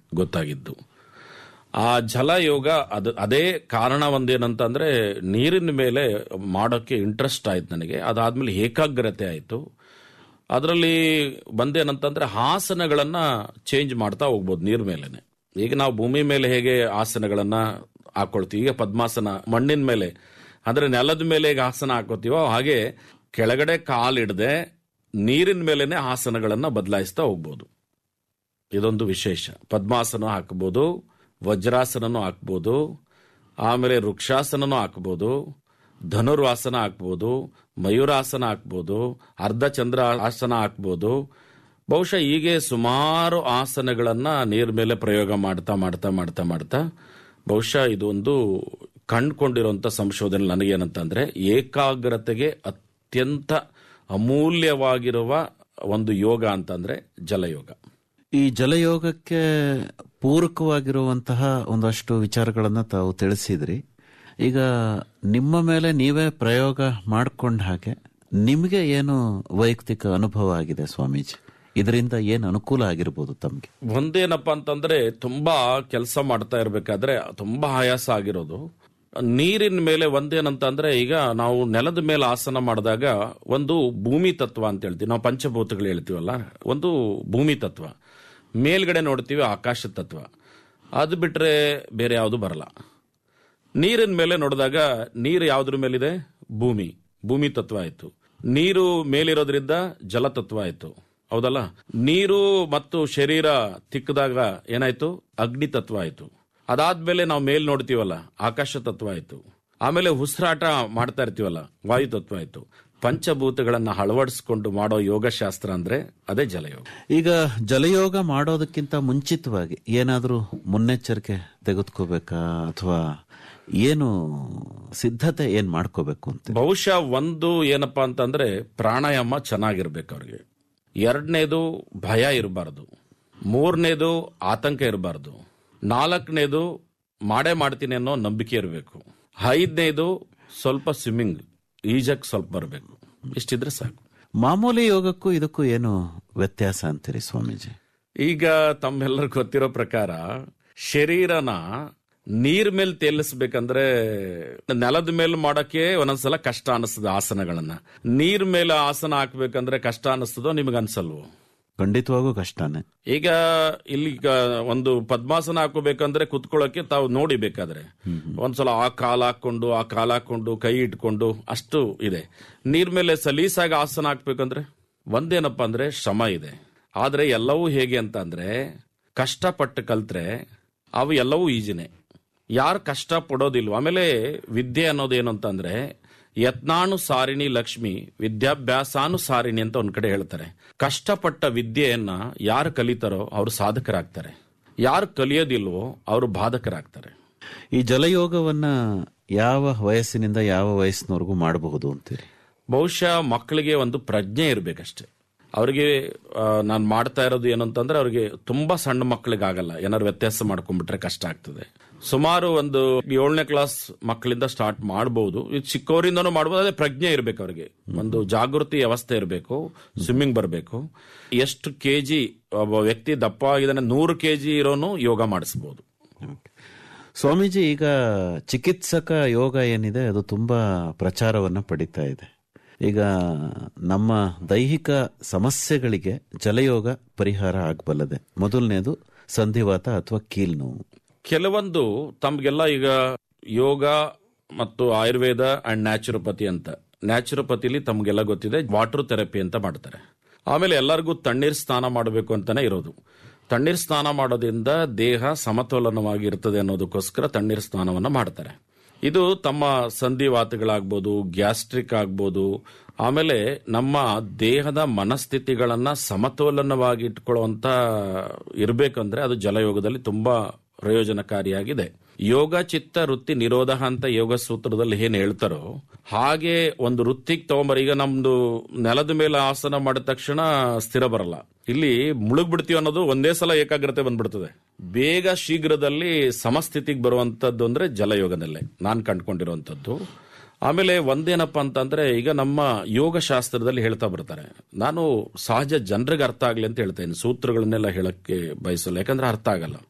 ಗೊತ್ತಾಗಿದ್ದು ಆ ಜಲಯೋಗ ಅದು ಅದೇ ಕಾರಣ ಒಂದೇನಂತಂದ್ರೆ ನೀರಿನ ಮೇಲೆ ಮಾಡೋಕ್ಕೆ ಇಂಟ್ರೆಸ್ಟ್ ಆಯ್ತು ನನಗೆ ಅದಾದ್ಮೇಲೆ ಏಕಾಗ್ರತೆ ಆಯಿತು ಅದರಲ್ಲಿ ಬಂದೇನಂತಂದ್ರೆ ಆಸನಗಳನ್ನ ಚೇಂಜ್ ಮಾಡ್ತಾ ಹೋಗ್ಬೋದು ನೀರ್ ಮೇಲೆನೆ ಈಗ ನಾವು ಭೂಮಿ ಮೇಲೆ ಹೇಗೆ ಆಸನಗಳನ್ನ ಹಾಕೊಳ್ತೀವಿ ಈಗ ಪದ್ಮಾಸನ ಮಣ್ಣಿನ ಮೇಲೆ ಅಂದ್ರೆ ನೆಲದ ಮೇಲೆ ಹೇಗೆ ಆಸನ ಹಾಕೋತೀವೋ ಹಾಗೆ ಕೆಳಗಡೆ ಕಾಲಿಡದೆ ನೀರಿನ ಮೇಲೆನೆ ಆಸನಗಳನ್ನ ಬದಲಾಯಿಸ್ತಾ ಹೋಗ್ಬೋದು ಇದೊಂದು ವಿಶೇಷ ಪದ್ಮಾಸನ ಹಾಕ್ಬೋದು ವಜ್ರಾಸನನೂ ಹಾಕ್ಬೋದು ಆಮೇಲೆ ವೃಕ್ಷಾಸನನೂ ಹಾಕ್ಬೋದು ಧನುರ್ವಾಸನ ಹಾಕ್ಬೋದು ಮಯೂರಾಸನ ಹಾಕ್ಬೋದು ಅರ್ಧ ಚಂದ್ರ ಆಸನ ಹಾಕ್ಬೋದು ಬಹುಶಃ ಹೀಗೆ ಸುಮಾರು ಆಸನಗಳನ್ನ ನೀರ್ ಮೇಲೆ ಪ್ರಯೋಗ ಮಾಡ್ತಾ ಮಾಡ್ತಾ ಮಾಡ್ತಾ ಮಾಡ್ತಾ ಬಹುಶಃ ಇದು ಒಂದು ಕಂಡುಕೊಂಡಿರುವಂತ ಸಂಶೋಧನೆ ನನಗೇನಂತಂದ್ರೆ ಏಕಾಗ್ರತೆಗೆ ಅತ್ಯಂತ ಅಮೂಲ್ಯವಾಗಿರುವ ಒಂದು ಯೋಗ ಅಂತಂದ್ರೆ ಜಲಯೋಗ ಈ ಜಲಯೋಗಕ್ಕೆ ಪೂರಕವಾಗಿರುವಂತಹ ಒಂದಷ್ಟು ವಿಚಾರಗಳನ್ನ ತಾವು ತಿಳಿಸಿದ್ರಿ ಈಗ ನಿಮ್ಮ ಮೇಲೆ ನೀವೇ ಪ್ರಯೋಗ ಮಾಡ್ಕೊಂಡ ಹಾಗೆ ನಿಮಗೆ ಏನು ವೈಯಕ್ತಿಕ ಅನುಭವ ಆಗಿದೆ ಸ್ವಾಮೀಜಿ ಇದರಿಂದ ಏನು ಅನುಕೂಲ ಆಗಿರ್ಬೋದು ತಮಗೆ ಒಂದೇನಪ್ಪ ಅಂತಂದ್ರೆ ತುಂಬಾ ಕೆಲಸ ಮಾಡ್ತಾ ಇರ್ಬೇಕಾದ್ರೆ ತುಂಬಾ ಆಯಾಸ ಆಗಿರೋದು ನೀರಿನ ಮೇಲೆ ಒಂದೇನಂತಂದ್ರೆ ಈಗ ನಾವು ನೆಲದ ಮೇಲೆ ಆಸನ ಮಾಡಿದಾಗ ಒಂದು ಭೂಮಿ ತತ್ವ ಅಂತ ಹೇಳ್ತೀವಿ ನಾವು ಪಂಚಭೂತಗಳು ಹೇಳ್ತೀವಲ್ಲ ಒಂದು ಭೂಮಿ ತತ್ವ ಮೇಲ್ಗಡೆ ನೋಡ್ತೀವಿ ಆಕಾಶ ತತ್ವ ಅದು ಬಿಟ್ರೆ ಬೇರೆ ಯಾವುದು ಬರಲ್ಲ ನೀರಿನ ಮೇಲೆ ನೋಡಿದಾಗ ನೀರು ಯಾವ್ದ್ರ ಮೇಲಿದೆ ಭೂಮಿ ಭೂಮಿ ತತ್ವ ಆಯ್ತು ನೀರು ಮೇಲಿರೋದ್ರಿಂದ ಜಲತತ್ವ ಆಯ್ತು ಹೌದಲ್ಲ ನೀರು ಮತ್ತು ಶರೀರ ತಿಕ್ಕದಾಗ ಏನಾಯ್ತು ಅಗ್ನಿ ತತ್ವ ಆಯ್ತು ಅದಾದ್ಮೇಲೆ ನಾವು ಮೇಲ್ ನೋಡ್ತೀವಲ್ಲ ಆಕಾಶ ತತ್ವ ಆಯ್ತು ಆಮೇಲೆ ಉಸಿರಾಟ ಮಾಡ್ತಾ ಇರ್ತೀವಲ್ಲ ವಾಯು ತತ್ವ ಆಯ್ತು ಪಂಚಭೂತಗಳನ್ನ ಅಳವಡಿಸ್ಕೊಂಡು ಮಾಡೋ ಯೋಗಶಾಸ್ತ್ರ ಅಂದ್ರೆ ಅದೇ ಜಲಯೋಗ ಈಗ ಜಲಯೋಗ ಮಾಡೋದಕ್ಕಿಂತ ಮುಂಚಿತವಾಗಿ ಏನಾದರೂ ಮುನ್ನೆಚ್ಚರಿಕೆ ತೆಗೆದುಕೋಬೇಕಾ ಅಥವಾ ಏನು ಸಿದ್ಧತೆ ಏನ್ ಮಾಡ್ಕೋಬೇಕು ಅಂತ ಬಹುಶಃ ಒಂದು ಏನಪ್ಪಾ ಅಂತಂದ್ರೆ ಪ್ರಾಣಾಯಾಮ ಚೆನ್ನಾಗಿರ್ಬೇಕು ಅವ್ರಿಗೆ ಎರಡನೇದು ಭಯ ಇರಬಾರ್ದು ಮೂರನೇದು ಆತಂಕ ಇರಬಾರ್ದು ನಾಲ್ಕನೇದು ಮಾಡೇ ಮಾಡ್ತೀನಿ ಅನ್ನೋ ನಂಬಿಕೆ ಇರಬೇಕು ಐದನೇದು ಸ್ವಲ್ಪ ಸ್ವಿಮ್ಮಿಂಗ್ ಈಜಕ್ ಸ್ವಲ್ಪ ಬರಬೇಕು ಇಷ್ಟಿದ್ರೆ ಸಾಕು ಮಾಮೂಲಿ ಯೋಗಕ್ಕೂ ಇದಕ್ಕೂ ಏನು ವ್ಯತ್ಯಾಸ ಅಂತೀರಿ ಸ್ವಾಮೀಜಿ ಈಗ ತಮ್ಮೆಲ್ಲರಿಗೂ ಗೊತ್ತಿರೋ ಪ್ರಕಾರ ಶರೀರನ ನೀರ್ ಮೇಲೆ ತೇಲಿಸ್ಬೇಕಂದ್ರೆ ನೆಲದ ಮೇಲೆ ಮಾಡಕ್ಕೆ ಒಂದೊಂದ್ಸಲ ಕಷ್ಟ ಅನಿಸ್ತದೆ ಆಸನಗಳನ್ನ ನೀರ್ ಮೇಲೆ ಆಸನ ಹಾಕ್ಬೇಕಂದ್ರೆ ಕಷ್ಟ ಅನಿಸ್ತದೋ ನಿಮ್ಗೆ ಅನ್ಸಲ್ವೋ ಖಂಡಿತವಾಗೂ ಕಷ್ಟನೇ ಈಗ ಇಲ್ಲಿ ಈಗ ಒಂದು ಪದ್ಮಾಸನ ಹಾಕೋಬೇಕಂದ್ರೆ ಕುತ್ಕೊಳ್ಳೋಕೆ ತಾವು ನೋಡಿ ಬೇಕಾದ್ರೆ ಒಂದ್ಸಲ ಆ ಕಾಲ್ ಹಾಕೊಂಡು ಆ ಕಾಲ್ ಹಾಕೊಂಡು ಕೈ ಇಟ್ಕೊಂಡು ಅಷ್ಟು ಇದೆ ನೀರ್ ಮೇಲೆ ಸಲೀಸಾಗಿ ಆಸನ ಹಾಕ್ಬೇಕಂದ್ರೆ ಒಂದೇನಪ್ಪ ಅಂದ್ರೆ ಶ್ರಮ ಇದೆ ಆದ್ರೆ ಎಲ್ಲವೂ ಹೇಗೆ ಅಂತ ಅಂದ್ರೆ ಕಷ್ಟಪಟ್ಟು ಕಲ್ತ್ರೆ ಅವು ಎಲ್ಲವೂ ಈಜಿನೇ ಯಾರು ಕಷ್ಟ ಪಡೋದಿಲ್ವೋ ಆಮೇಲೆ ವಿದ್ಯೆ ಅನ್ನೋದೇನು ಅಂತಂದ್ರೆ ಯತ್ನಾನು ಸಾರಿಣಿ ಲಕ್ಷ್ಮಿ ವಿದ್ಯಾಭ್ಯಾಸಾನು ಸಾರಿಣಿ ಅಂತ ಒಂದ್ ಕಡೆ ಹೇಳ್ತಾರೆ ಕಷ್ಟಪಟ್ಟ ವಿದ್ಯೆಯನ್ನ ಯಾರು ಕಲಿತಾರೋ ಅವರು ಸಾಧಕರಾಗ್ತಾರೆ ಯಾರು ಕಲಿಯೋದಿಲ್ವೋ ಅವರು ಬಾಧಕರಾಗ್ತಾರೆ ಈ ಜಲಯೋಗವನ್ನ ಯಾವ ವಯಸ್ಸಿನಿಂದ ಯಾವ ವಯಸ್ಸಿನವರೆಗೂ ಮಾಡಬಹುದು ಅಂತೀರಿ ಬಹುಶಃ ಮಕ್ಕಳಿಗೆ ಒಂದು ಪ್ರಜ್ಞೆ ಇರ್ಬೇಕಷ್ಟೇ ಅವ್ರಿಗೆ ನಾನು ಮಾಡ್ತಾ ಇರೋದು ಏನು ಅಂತಂದ್ರೆ ಅವ್ರಿಗೆ ತುಂಬಾ ಸಣ್ಣ ಮಕ್ಕಳಿಗೆ ಆಗಲ್ಲ ಏನಾದ್ರು ವ್ಯತ್ಯಾಸ ಮಾಡ್ಕೊಂಡ್ಬಿಟ್ರೆ ಕಷ್ಟ ಆಗ್ತದೆ ಸುಮಾರು ಒಂದು ಏಳನೇ ಕ್ಲಾಸ್ ಮಕ್ಕಳಿಂದ ಸ್ಟಾರ್ಟ್ ಮಾಡಬಹುದು ಇದು ಚಿಕ್ಕವರಿಂದನೂ ಮಾಡಬಹುದು ಅದೇ ಪ್ರಜ್ಞೆ ಇರಬೇಕು ಅವ್ರಿಗೆ ಒಂದು ಜಾಗೃತಿ ವ್ಯವಸ್ಥೆ ಇರಬೇಕು ಸ್ವಿಮ್ಮಿಂಗ್ ಬರಬೇಕು ಎಷ್ಟು ಕೆಜಿ ಒಬ್ಬ ವ್ಯಕ್ತಿ ದಪ್ಪ ಆಗಿದ್ದಾನೆ ನೂರು ಕೆಜಿ ಇರೋನು ಯೋಗ ಮಾಡಿಸಬಹುದು ಸ್ವಾಮೀಜಿ ಈಗ ಚಿಕಿತ್ಸಕ ಯೋಗ ಏನಿದೆ ಅದು ತುಂಬಾ ಪ್ರಚಾರವನ್ನ ಪಡಿತಾ ಇದೆ ಈಗ ನಮ್ಮ ದೈಹಿಕ ಸಮಸ್ಯೆಗಳಿಗೆ ಜಲಯೋಗ ಪರಿಹಾರ ಆಗಬಲ್ಲದೆ ಮೊದಲನೇದು ಸಂಧಿವಾತ ಅಥವಾ ಕೀಲ್ ನೋವು ಕೆಲವೊಂದು ತಮ್ಗೆಲ್ಲ ಈಗ ಯೋಗ ಮತ್ತು ಆಯುರ್ವೇದ ಅಂಡ್ ನ್ಯಾಚುರೋಪತಿ ಅಂತ ನ್ಯಾಚುರೋಪತಿಲಿ ತಮ್ಗೆಲ್ಲ ಗೊತ್ತಿದೆ ವಾಟರ್ ಥೆರಪಿ ಅಂತ ಮಾಡ್ತಾರೆ ಆಮೇಲೆ ಎಲ್ಲರಿಗೂ ತಣ್ಣೀರ್ ಸ್ನಾನ ಮಾಡಬೇಕು ಅಂತಾನೆ ಇರೋದು ತಣ್ಣೀರ್ ಸ್ನಾನ ಮಾಡೋದ್ರಿಂದ ದೇಹ ಸಮತೋಲನವಾಗಿ ಇರ್ತದೆ ಅನ್ನೋದಕ್ಕೋಸ್ಕರ ತಣ್ಣೀರ್ ಸ್ನಾನವನ್ನ ಮಾಡ್ತಾರೆ ಇದು ತಮ್ಮ ಸಂಧಿವಾತಗಳಾಗ್ಬೋದು ಗ್ಯಾಸ್ಟ್ರಿಕ್ ಆಗ್ಬೋದು ಆಮೇಲೆ ನಮ್ಮ ದೇಹದ ಮನಸ್ಥಿತಿಗಳನ್ನ ಸಮತೋಲನವಾಗಿ ಇಟ್ಕೊಳ್ಳುವಂತ ಇರಬೇಕಂದ್ರೆ ಅದು ಜಲಯೋಗದಲ್ಲಿ ತುಂಬಾ ಪ್ರಯೋಜನಕಾರಿಯಾಗಿದೆ ಯೋಗ ಚಿತ್ತ ವೃತ್ತಿ ನಿರೋಧ ಅಂತ ಯೋಗ ಸೂತ್ರದಲ್ಲಿ ಏನ್ ಹೇಳ್ತಾರೋ ಹಾಗೆ ಒಂದು ವೃತ್ತಿಗೆ ತಗೊಂಬರ ಈಗ ನಮ್ದು ನೆಲದ ಮೇಲೆ ಆಸನ ಮಾಡಿದ ತಕ್ಷಣ ಸ್ಥಿರ ಬರಲ್ಲ ಇಲ್ಲಿ ಮುಳುಗ್ ಬಿಡ್ತೀವಿ ಅನ್ನೋದು ಒಂದೇ ಸಲ ಏಕಾಗ್ರತೆ ಬಂದ್ಬಿಡ್ತದೆ ಬೇಗ ಶೀಘ್ರದಲ್ಲಿ ಸಮಸ್ಥಿತಿಗೆ ಬರುವಂತದ್ದು ಅಂದ್ರೆ ಜಲಯೋಗದಲ್ಲೇ ನಾನ್ ಕಂಡ್ಕೊಂಡಿರುವಂತದ್ದು ಆಮೇಲೆ ಒಂದೇನಪ್ಪ ಅಂತಂದ್ರೆ ಈಗ ನಮ್ಮ ಯೋಗ ಶಾಸ್ತ್ರದಲ್ಲಿ ಹೇಳ್ತಾ ಬರ್ತಾರೆ ನಾನು ಸಹಜ ಜನರಿಗೆ ಅರ್ಥ ಆಗ್ಲಿ ಅಂತ ಹೇಳ್ತೇನೆ ಸೂತ್ರಗಳನ್ನೆಲ್ಲ ಹೇಳಕ್ಕೆ ಬಯಸಲ್ಲ ಯಾಕಂದ್ರೆ ಅರ್ಥ ಆಗಲ್ಲ